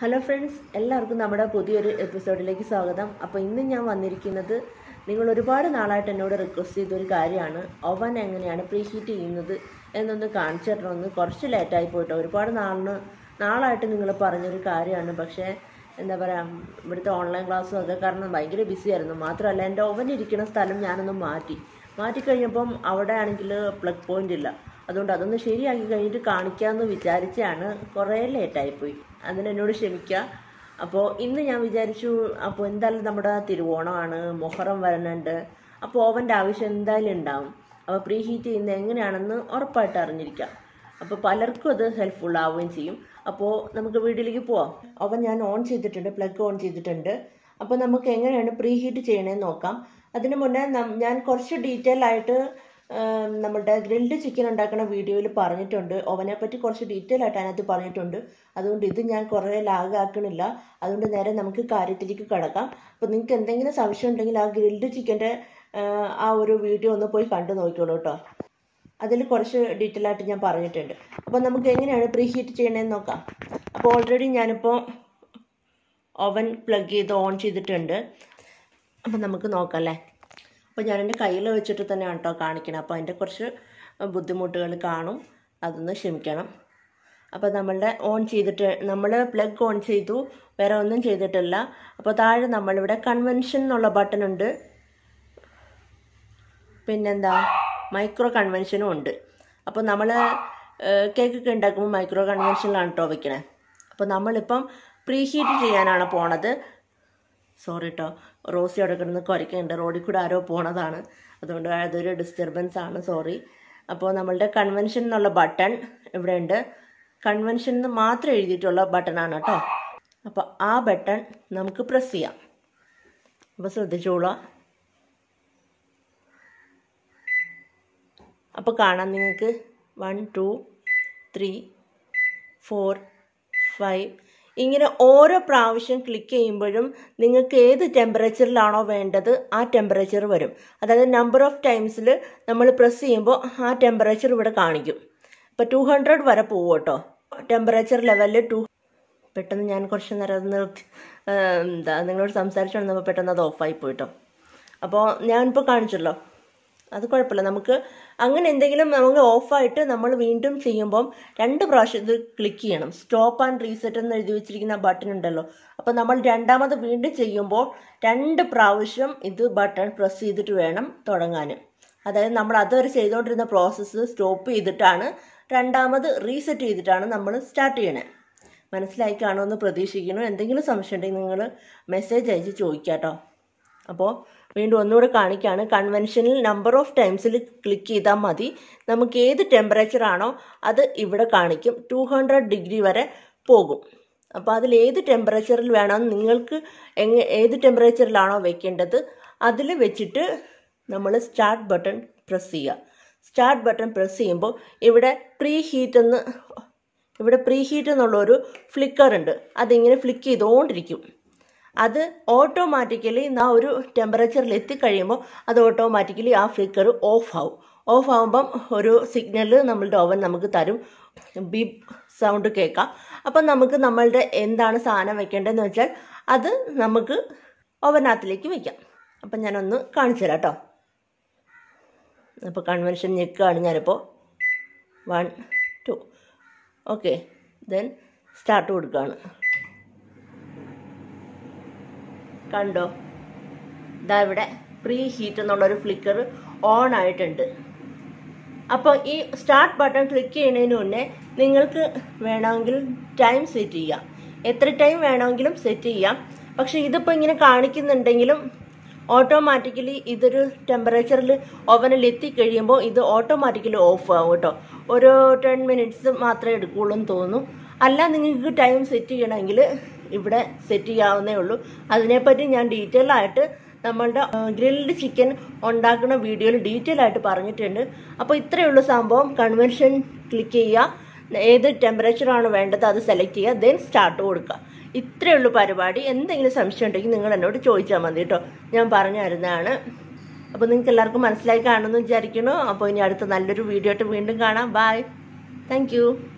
hello friends എല്ലാവർക്കും നമ്മുടെ പുതിയൊരു എപ്പിസോഡിലേക്ക് സ്വാഗതം അപ്പോൾ ഇന്ന് ഞാൻ വന്നിരിക്കുന്നത് നിങ്ങൾ ഒരുപാട് നാളായിട്ട് എന്നോട് റിക്വസ്റ്റ് ചെയ്തൊരു കാര്യമാണ് ഓവൻ എങ്ങനെയാണ് പ്രീ ഹീറ്റ് ചെയ്യുന്നത് എന്നൊന്ന് കാണിച്ചു തരണമെന്ന് കുറച്ച് ലേറ്റായി പോയിട്ടോ ഒരുപാട് നാളിന് നാളായിട്ട് നിങ്ങൾ പറഞ്ഞൊരു കാര്യമാണ് പക്ഷേ എന്താ പറയുക ഇവിടുത്തെ ഓൺലൈൻ ക്ലാസ്സും ഒക്കെ കാരണം ഭയങ്കര ബിസി ആയിരുന്നു മാത്രമല്ല എൻ്റെ ഓവൻ ഇരിക്കുന്ന സ്ഥലം ഞാനൊന്ന് മാറ്റി മാറ്റിക്കഴിഞ്ഞപ്പം അവിടെ ആണെങ്കിൽ പ്ലഗ് പോയിന്റ് ഇല്ല അതുകൊണ്ട് അതൊന്ന് ശരിയാക്കി കഴിഞ്ഞിട്ട് കാണിക്കാമെന്ന് വിചാരിച്ചാണ് കുറേ ലേറ്റായിപ്പോയി അതിനെന്നോട് ക്ഷമിക്കുക അപ്പോൾ ഇന്ന് ഞാൻ വിചാരിച്ചു അപ്പോൾ എന്തായാലും നമ്മുടെ തിരുവോണമാണ് മൊഹറം വരുന്നുണ്ട് അപ്പോൾ ഓവൻ്റെ ആവശ്യം എന്തായാലും ഉണ്ടാവും അപ്പോൾ പ്രീ ഹീറ്റ് ചെയ്യുന്നത് എങ്ങനെയാണെന്ന് ഉറപ്പായിട്ട് അറിഞ്ഞിരിക്കാം അപ്പോൾ പലർക്കും അത് ഹെൽപ്ഫുൾ ആവുകയും ചെയ്യും അപ്പോൾ നമുക്ക് വീട്ടിലേക്ക് പോവാം ഓവൻ ഞാൻ ഓൺ ചെയ്തിട്ടുണ്ട് പ്ലഗ് ഓൺ ചെയ്തിട്ടുണ്ട് അപ്പോൾ നമുക്ക് എങ്ങനെയാണ് പ്രീ ഹീറ്റ് ചെയ്യണമെന്ന് നോക്കാം അതിന് മുന്നേ നം- ഞാൻ കുറച്ച് ഡീറ്റെയിൽ ആയിട്ട് ആം, നമ്മുടെ ഗ്രിൽഡ് ചിക്കൻ ഉണ്ടാക്കുന്ന വീഡിയോയിൽ പറഞ്ഞിട്ടുണ്ട് ഓവനെ പറ്റി കുറച്ച് ഡീറ്റെയിൽ ആയിട്ട് അതിനകത്ത് പറഞ്ഞിട്ടുണ്ട് അതുകൊണ്ട് ഇത് ഞാൻ കുറേ ലാഗ് ആക്കണില്ല അതുകൊണ്ട് നേരെ നമുക്ക് കാര്യത്തിലേക്ക് കിടക്കാം അപ്പോൾ നിങ്ങൾക്ക് എന്തെങ്കിലും സംശയം ഉണ്ടെങ്കിൽ ആ ഗ്രിൽഡ് ചിക്കൻ്റെ ആ ഒരു വീഡിയോ ഒന്ന് പോയി കണ്ടു നോക്കിക്കോളൂ കേട്ടോ അതിൽ കുറച്ച് ഡീറ്റെയിൽ ആയിട്ട് ഞാൻ പറഞ്ഞിട്ടുണ്ട് അപ്പോൾ നമുക്ക് എങ്ങനെയാണ് പ്രീ ഹീറ്റ് ചെയ്യണമെന്ന് നോക്കാം അപ്പോൾ ഓൾറെഡി ഞാനിപ്പോൾ ഓവൻ പ്ലഗ് ചെയ്ത് ഓൺ ചെയ്തിട്ടുണ്ട് അപ്പം നമുക്ക് നോക്കാം അല്ലേ അപ്പോൾ ഞാൻ എൻ്റെ കയ്യിൽ വെച്ചിട്ട് തന്നെയാണ് കേട്ടോ കാണിക്കണം അപ്പോൾ അതിൻ്റെ കുറച്ച് ബുദ്ധിമുട്ടുകൾ കാണും അതൊന്ന് ക്ഷമിക്കണം അപ്പോൾ നമ്മളുടെ ഓൺ ചെയ്തിട്ട് നമ്മൾ പ്ലഗ് ഓൺ ചെയ്തു വേറെ ഒന്നും ചെയ്തിട്ടില്ല അപ്പോൾ താഴെ നമ്മളിവിടെ കൺവെൻഷൻ എന്നുള്ള ബട്ടൺ ഉണ്ട് പിന്നെന്താ മൈക്രോ കൺവെൻഷനും ഉണ്ട് അപ്പോൾ നമ്മൾ കേക്കൊക്കെ ഉണ്ടാക്കുമ്പോൾ മൈക്രോ കൺവെൻഷനിലാണ് കേട്ടോ വെക്കണേ അപ്പോൾ നമ്മളിപ്പം പ്രീ ഹീറ്റ് ചെയ്യാനാണ് പോണത് സോറി കേട്ടോ റോസി അവിടെ കിടന്ന് കുരയ്ക്കുന്നുണ്ട് റോഡിൽ കൂടെ ആരോ പോണതാണ് അതുകൊണ്ട് അതൊരു ഡിസ്റ്റർബൻസ് ആണ് സോറി അപ്പോൾ നമ്മളുടെ കൺവെൻഷൻ എന്നുള്ള ബട്ടൺ ഇവിടെ ഉണ്ട് കൺവെൻഷൻ എന്ന് മാത്രം എഴുതിയിട്ടുള്ള ബട്ടണാണ് കേട്ടോ അപ്പോൾ ആ ബട്ടൺ നമുക്ക് പ്രസ് ചെയ്യാം അപ്പോൾ ശ്രദ്ധിച്ചോളാം അപ്പോൾ കാണാം നിങ്ങൾക്ക് one two three four five ഇങ്ങനെ ഓരോ പ്രാവശ്യം ക്ലിക്ക് ചെയ്യുമ്പോഴും നിങ്ങൾക്ക് ഏത് ടെമ്പറേച്ചറിലാണോ വേണ്ടത് ആ ടെമ്പറേച്ചർ വരും അതായത് നമ്പർ ഓഫ് ടൈംസിൽ നമ്മൾ പ്രസ് ചെയ്യുമ്പോൾ ആ ടെമ്പറേച്ചർ ഇവിടെ കാണിക്കും ഇപ്പോൾ ടു ഹൺഡ്രഡ് വരെ പോകും കേട്ടോ ടെമ്പറേച്ചർ ലെവലിൽ ടു പെട്ടെന്ന് ഞാൻ കുറച്ച് നേരം അത് നിർത്തി ആ, എന്താ നിങ്ങളോട് സംസാരിച്ചുകൊണ്ടിരുന്നപ്പോൾ പെട്ടെന്ന് അത് ഓഫായി പോയിട്ടോ അപ്പോൾ ഞാനിപ്പോൾ കാണിച്ചല്ലോ അത് കുഴപ്പമില്ല നമുക്ക് അങ്ങനെ എന്തെങ്കിലും നമുക്ക് ഓഫായിട്ട് നമ്മൾ വീണ്ടും ചെയ്യുമ്പം രണ്ട് പ്രാവശ്യം ഇത് ക്ലിക്ക് ചെയ്യണം സ്റ്റോപ്പ് ആൻഡ് റീസെറ്റ് എന്ന് എഴുതി വെച്ചിരിക്കുന്ന ബട്ടൺ ഉണ്ടല്ലോ അപ്പോൾ നമ്മൾ രണ്ടാമത് വീണ്ടും ചെയ്യുമ്പോൾ രണ്ട് പ്രാവശ്യം ഇത് ബട്ടൺ പ്രസ് ചെയ്തിട്ട് വേണം തുടങ്ങാൻ അതായത് നമ്മൾ അതുവരെ ചെയ്തുകൊണ്ടിരുന്ന പ്രോസസ്സ് സ്റ്റോപ്പ് ചെയ്തിട്ടാണ് രണ്ടാമത് റീസെറ്റ് ചെയ്തിട്ടാണ് നമ്മൾ സ്റ്റാർട്ട് ചെയ്യണേ മനസ്സിലായി കാണുമെന്ന് പ്രതീക്ഷിക്കുന്നു എന്തെങ്കിലും സംശയം ഉണ്ടെങ്കിൽ നിങ്ങൾ മെസ്സേജ് അയച്ച് ചോദിക്കാട്ടോ അപ്പോൾ വീണ്ടും ഒന്നുകൂടെ കാണിക്കുകയാണ് കൺവെൻഷനിൽ നമ്പർ ഓഫ് ടൈംസിൽ ക്ലിക്ക് ചെയ്താൽ മതി നമുക്ക് ഏത് ടെമ്പറേച്ചർ ആണോ അത് ഇവിടെ കാണിക്കും ടു ഹൺഡ്രഡ് ഡിഗ്രി വരെ പോകും അപ്പോൾ അതിൽ ഏത് ടെമ്പറേച്ചറിൽ വേണം നിങ്ങൾക്ക് എങ്ങ ഏത് ടെമ്പറേച്ചറിലാണോ വെക്കേണ്ടത് അതിൽ വെച്ചിട്ട് നമ്മൾ സ്റ്റാർട്ട് ബട്ടൺ പ്രസ് ചെയ്യുക സ്റ്റാർട്ട് ബട്ടൺ പ്രസ് ചെയ്യുമ്പോൾ ഇവിടെ പ്രീ ഹീറ്റ് എന്ന് ഇവിടെ പ്രീ ഹീറ്റ് എന്നുള്ളൊരു ഫ്ലിക്കർ ഉണ്ട് അതിങ്ങനെ ഫ്ലിക്ക് ചെയ്തുകൊണ്ടിരിക്കും അത് ഓട്ടോമാറ്റിക്കലി ആ ഒരു ടെമ്പറേച്ചറിൽ എത്തിക്കഴിയുമ്പോൾ അത് ഓട്ടോമാറ്റിക്കലി ആ ഫ്ലിക്കർ ഓഫ് ആവും ഓഫ് ആവുമ്പം ഒരു സിഗ്നൽ നമ്മളുടെ ഓവൻ നമുക്ക് തരും ബീപ് സൗണ്ട് കേൾക്കാം അപ്പം നമുക്ക് നമ്മളുടെ എന്താണ് സാധനം വെക്കേണ്ടതെന്ന് വെച്ചാൽ അത് നമുക്ക് ഓവനകത്തിലേക്ക് വെക്കാം അപ്പം ഞാനൊന്ന് കാണിച്ചു തരാം കേട്ടോ അപ്പോൾ കൺവെൻഷൻ ഞെക്കുകയാണ് ഞാനിപ്പോൾ one two okay then start കൊടുക്കുകയാണ് കണ്ടോ ഇതാ ഇവിടെ പ്രീ ഹീറ്റ് എന്നുള്ളൊരു ഫ്ലിക്കർ ഓൺ ആയിട്ടുണ്ട് അപ്പോൾ ഈ സ്റ്റാർട്ട് ബട്ടൺ ക്ലിക്ക് ചെയ്യുന്നതിന് മുന്നേ നിങ്ങൾക്ക് വേണമെങ്കിൽ ടൈം സെറ്റ് ചെയ്യാം എത്ര ടൈം വേണമെങ്കിലും സെറ്റ് ചെയ്യാം പക്ഷെ ഇതിപ്പോൾ ഇങ്ങനെ കാണിക്കുന്നുണ്ടെങ്കിലും ഓട്ടോമാറ്റിക്കലി ഇതൊരു ടെമ്പറേച്ചറിൽ ഓവനിൽ എത്തിക്കഴിയുമ്പോൾ ഇത് ഓട്ടോമാറ്റിക്കലി ഓഫ് ആവും കേട്ടോ ഒരു ടെൻ മിനിറ്റ്സ് മാത്രമേ എടുക്കുകയുള്ളൂ എന്ന് തോന്നുന്നു അല്ല നിങ്ങൾക്ക് ടൈം സെറ്റ് ചെയ്യണമെങ്കിൽ ഇവിടെ സെറ്റ് ചെയ്യാവുന്നേ ഉള്ളൂ അതിനെപ്പറ്റി ഞാൻ ഡീറ്റെയിൽ ആയിട്ട് നമ്മളുടെ ഗ്രിൽഡ് ചിക്കൻ ഉണ്ടാക്കുന്ന വീഡിയോയിൽ ഡീറ്റെയിൽ ആയിട്ട് പറഞ്ഞിട്ടുണ്ട് അപ്പോൾ ഇത്രയേ ഉള്ളൂ സംഭവം കൺവെൻഷൻ ക്ലിക്ക് ചെയ്യുക ഏത് ടെമ്പറേച്ചറാണ് വേണ്ടത് അത് സെലക്ട് ചെയ്യുക ദെൻ സ്റ്റാർട്ട് കൊടുക്കുക ഇത്രയേ ഉള്ളൂ പരിപാടി എന്തെങ്കിലും സംശയം ഉണ്ടെങ്കിൽ നിങ്ങൾ എന്നോട് ചോദിച്ചാൽ മതി കേട്ടോ ഞാൻ പറഞ്ഞു തരുന്നതാണ് അപ്പോൾ നിങ്ങൾക്ക് എല്ലാവർക്കും മനസ്സിലായി കാണുമെന്ന് വിചാരിക്കുന്നു അപ്പോൾ ഇനി അടുത്ത നല്ലൊരു വീഡിയോ ആയിട്ട് വീണ്ടും കാണാം ബൈ താങ്ക്